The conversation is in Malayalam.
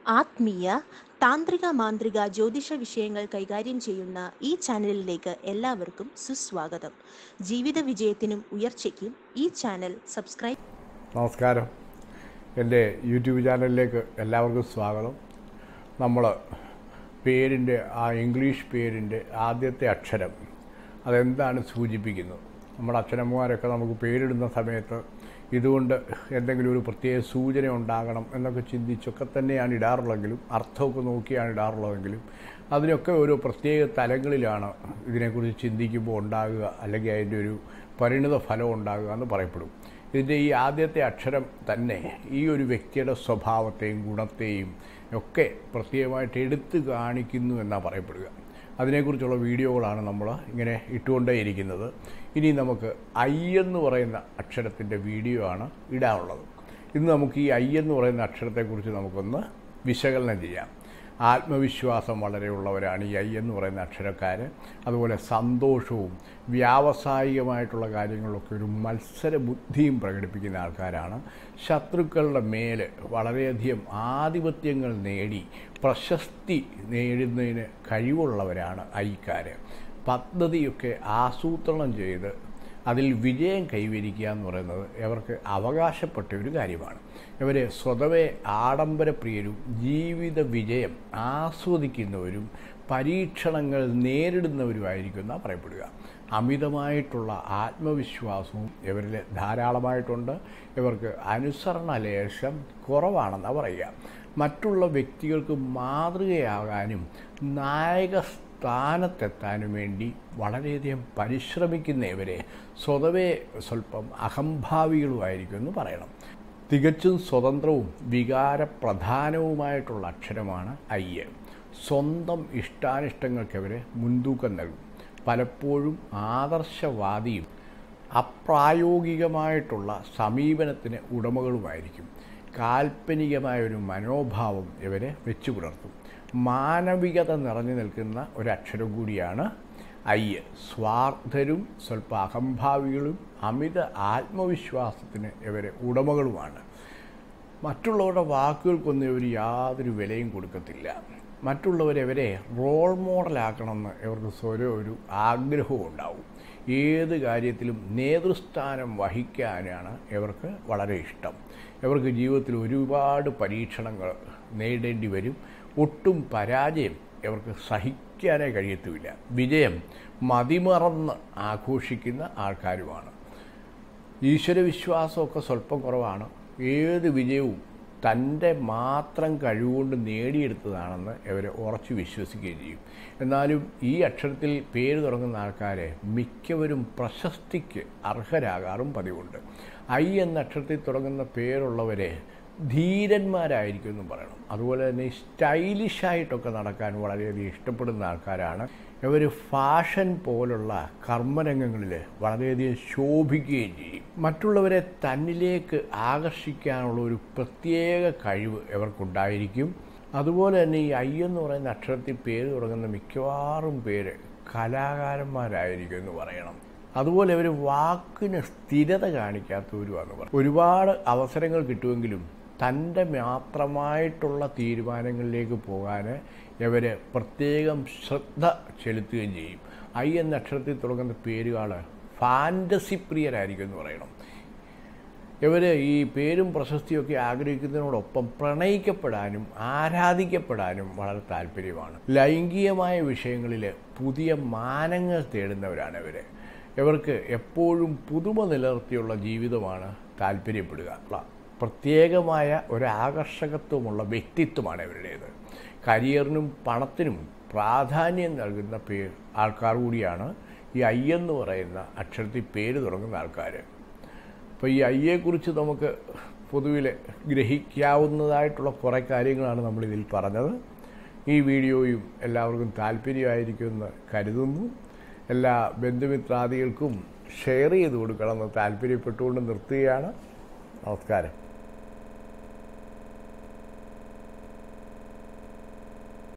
ആത്മീയ താന്ത്രിക മാന്ത്രിക ജ്യോതിഷ വിഷയങ്ങൾ കൈകാര്യം ചെയ്യുന്ന ഈ ചാനലിലേക്ക് എല്ലാവർക്കും സുസ്വാഗതം ജീവിത വിജയത്തിനും ഉയർച്ചയ്ക്കും ഈ ചാനൽ സബ്സ്ക്രൈബ് നമസ്കാരം എൻ്റെ യൂട്യൂബ് ചാനലിലേക്ക് എല്ലാവർക്കും സ്വാഗതം നമ്മൾ പേരിൻ്റെ ആ ഇംഗ്ലീഷ് പേരിൻ്റെ ആദ്യത്തെ അക്ഷരം അതെന്താണ് സൂചിപ്പിക്കുന്നത് നമ്മുടെ അച്ഛനമ്മമാരൊക്കെ നമുക്ക് പേരിടുന്ന സമയത്ത് ഇതുകൊണ്ട് എന്തെങ്കിലും ഒരു പ്രത്യേക സൂചന ഉണ്ടാകണം എന്നൊക്കെ ചിന്തിച്ചൊക്കെ തന്നെയാണ് ഇടാറുള്ളെങ്കിലും അർത്ഥമൊക്കെ നോക്കിയാണ് ഇടാറുള്ളതെങ്കിലും അതിനൊക്കെ ഓരോ പ്രത്യേക തലങ്ങളിലാണ് ഇതിനെക്കുറിച്ച് ചിന്തിക്കുമ്പോൾ ഉണ്ടാകുക അല്ലെങ്കിൽ അതിൻ്റെ ഒരു പരിണിത ഫലം ഉണ്ടാകുക എന്ന് പറയപ്പെടും ഇതിൻ്റെ ഈ ആദ്യത്തെ അക്ഷരം തന്നെ ഈ ഒരു വ്യക്തിയുടെ സ്വഭാവത്തെയും ഗുണത്തെയും ഒക്കെ പ്രത്യേകമായിട്ട് എടുത്തു കാണിക്കുന്നു എന്നാണ് പറയപ്പെടുക അതിനെക്കുറിച്ചുള്ള വീഡിയോകളാണ് നമ്മൾ ഇങ്ങനെ ഇട്ടുകൊണ്ടേയിരിക്കുന്നത് ഇനി നമുക്ക് ഐ എന്ന് പറയുന്ന അക്ഷരത്തിൻ്റെ വീഡിയോ ആണ് ഇടാനുള്ളത് ഇന്ന് നമുക്ക് ഈ ഐ എന്ന് പറയുന്ന അക്ഷരത്തെക്കുറിച്ച് നമുക്കൊന്ന് വിശകലനം ചെയ്യാം ആത്മവിശ്വാസം വളരെ ഉള്ളവരാണ് ഈ ഐ എന്ന് പറയുന്ന അക്ഷരക്കാർ അതുപോലെ സന്തോഷവും വ്യാവസായികമായിട്ടുള്ള കാര്യങ്ങളിലൊക്കെ ഒരു മത്സര ബുദ്ധിയും പ്രകടിപ്പിക്കുന്ന ആൾക്കാരാണ് ശത്രുക്കളുടെ മേൽ വളരെയധികം ആധിപത്യങ്ങൾ നേടി പ്രശസ്തി നേടുന്നതിന് കഴിവുള്ളവരാണ് ഐക്കാർ പദ്ധതിയൊക്കെ ആസൂത്രണം ചെയ്ത് അതിൽ വിജയം കൈവരിക്കുക എന്ന് പറയുന്നത് ഇവർക്ക് അവകാശപ്പെട്ട ഒരു കാര്യമാണ് ഇവർ സ്വതവേ ആഡംബരപ്രിയരും ജീവിത വിജയം ആസ്വദിക്കുന്നവരും പരീക്ഷണങ്ങൾ നേരിടുന്നവരുമായിരിക്കും എന്നാണ് പറയപ്പെടുക അമിതമായിട്ടുള്ള ആത്മവിശ്വാസവും ഇവരിൽ ധാരാളമായിട്ടുണ്ട് ഇവർക്ക് അനുസരണ ലേശം കുറവാണെന്നാണ് പറയുക മറ്റുള്ള വ്യക്തികൾക്ക് മാതൃകയാകാനും നായക സ്ഥാനത്തെത്താനും വേണ്ടി വളരെയധികം പരിശ്രമിക്കുന്ന ഇവരെ സ്വതവേ സ്വല്പം അഹംഭാവികളുമായിരിക്കും എന്ന് പറയണം തികച്ചും സ്വതന്ത്രവും വികാരപ്രധാനവുമായിട്ടുള്ള അക്ഷരമാണ് അയ്യ് സ്വന്തം ഇഷ്ടാനിഷ്ടങ്ങൾക്ക് ഇവരെ മുൻതൂക്കം നൽകും പലപ്പോഴും ആദർശവാദിയും അപ്രായോഗികമായിട്ടുള്ള സമീപനത്തിന് ഉടമകളുമായിരിക്കും കാൽപ്പനികമായ ഒരു മനോഭാവം ഇവരെ വെച്ചു പുലർത്തും മാനവികത നിറഞ്ഞു നിൽക്കുന്ന ഒരക്ഷരം കൂടിയാണ് അയ്യ് സ്വാർത്ഥരും സ്വല്പ അഹംഭാവികളും അമിത ആത്മവിശ്വാസത്തിന് ഇവരെ ഉടമകളുമാണ് മറ്റുള്ളവരുടെ വാക്കുകൾക്കൊന്നും ഇവർ യാതൊരു വിലയും കൊടുക്കത്തില്ല മറ്റുള്ളവരെ ഇവരെ റോൾ മോഡലാക്കണമെന്ന് ഇവർക്ക് സ്വരം ഒരു ആഗ്രഹവും ഉണ്ടാവും ഏത് കാര്യത്തിലും നേതൃസ്ഥാനം വഹിക്കാനാണ് ഇവർക്ക് വളരെ ഇഷ്ടം ഇവർക്ക് ജീവിതത്തിൽ ഒരുപാട് പരീക്ഷണങ്ങൾ നേരിടേണ്ടി വരും ഒട്ടും പരാജയം ഇവർക്ക് സഹിക്കാനേ കഴിയത്തുമില്ല വിജയം മതിമറന്ന് ആഘോഷിക്കുന്ന ആൾക്കാരുമാണ് ഈശ്വരവിശ്വാസമൊക്കെ സ്വല്പം കുറവാണ് ഏത് വിജയവും തൻ്റെ മാത്രം കഴിവുകൊണ്ട് നേടിയെടുത്തതാണെന്ന് ഇവർ ഉറച്ചു വിശ്വസിക്കുകയും ചെയ്യും എന്നാലും ഈ അക്ഷരത്തിൽ പേര് തുടങ്ങുന്ന ആൾക്കാരെ മിക്കവരും പ്രശസ്തിക്ക് അർഹരാകാറും പതിവുണ്ട് ഐ എന്ന അക്ഷരത്തിൽ തുടങ്ങുന്ന പേരുള്ളവരെ ധീരന്മാരായിരിക്കും എന്നും പറയണം അതുപോലെ തന്നെ സ്റ്റൈലിഷായിട്ടൊക്കെ നടക്കാൻ വളരെയധികം ഇഷ്ടപ്പെടുന്ന ആൾക്കാരാണ് ഇവർ ഫാഷൻ പോലുള്ള കർമ്മരംഗങ്ങളിൽ വളരെയധികം ശോഭിക്കുകയും ചെയ്യും മറ്റുള്ളവരെ തന്നിലേക്ക് ആകർഷിക്കാനുള്ള ഒരു പ്രത്യേക കഴിവ് ഇവർക്കുണ്ടായിരിക്കും അതുപോലെ തന്നെ ഈ ഐ എന്ന് പറയുന്ന അക്ഷരത്തിൽ പേര് തുടങ്ങുന്ന മിക്കവാറും പേര് കലാകാരന്മാരായിരിക്കും എന്ന് പറയണം അതുപോലെ ഇവർ വാക്കിന് സ്ഥിരത കാണിക്കാത്തവരുമാണെന്ന് പറയും ഒരുപാട് അവസരങ്ങൾ കിട്ടുമെങ്കിലും തൻ്റെ മാത്രമായിട്ടുള്ള തീരുമാനങ്ങളിലേക്ക് പോകാൻ ഇവർ പ്രത്യേകം ശ്രദ്ധ ചെലുത്തുകയും ചെയ്യും ഐ എന്ന അക്ഷരത്തിൽ തുടങ്ങുന്ന പേരുകൾ ഫാൻറ്റസി പ്രിയരായിരിക്കും എന്ന് പറയണം ഇവർ ഈ പേരും പ്രശസ്തിയൊക്കെ ആഗ്രഹിക്കുന്നതിനോടൊപ്പം പ്രണയിക്കപ്പെടാനും ആരാധിക്കപ്പെടാനും വളരെ താല്പര്യമാണ് ലൈംഗികമായ വിഷയങ്ങളിൽ പുതിയ മാനങ്ങൾ തേടുന്നവരാണ് ഇവർ ഇവർക്ക് എപ്പോഴും പുതുമ നിലനിർത്തിയുള്ള ജീവിതമാണ് താല്പര്യപ്പെടുക പ്രത്യേകമായ ഒരു ആകർഷകത്വമുള്ള വ്യക്തിത്വമാണ് ഇവരുടേത് കരിയറിനും പണത്തിനും പ്രാധാന്യം നൽകുന്ന പേ ആൾക്കാർ കൂടിയാണ് ഈ ഐ എന്ന് പറയുന്ന അക്ഷരത്തിൽ പേര് തുടങ്ങുന്ന ആൾക്കാർ അപ്പോൾ ഈ ഐയെക്കുറിച്ച് നമുക്ക് പൊതുവിൽ ഗ്രഹിക്കാവുന്നതായിട്ടുള്ള കുറേ കാര്യങ്ങളാണ് നമ്മളിതിൽ പറഞ്ഞത് ഈ വീഡിയോയും എല്ലാവർക്കും താല്പര്യമായിരിക്കുമെന്ന് കരുതുന്നു എല്ലാ ബന്ധുമിത്രാദികൾക്കും ഷെയർ ചെയ്ത് കൊടുക്കണമെന്ന് താല്പര്യപ്പെട്ടുകൊണ്ട് നിർത്തുകയാണ് നമസ്കാരം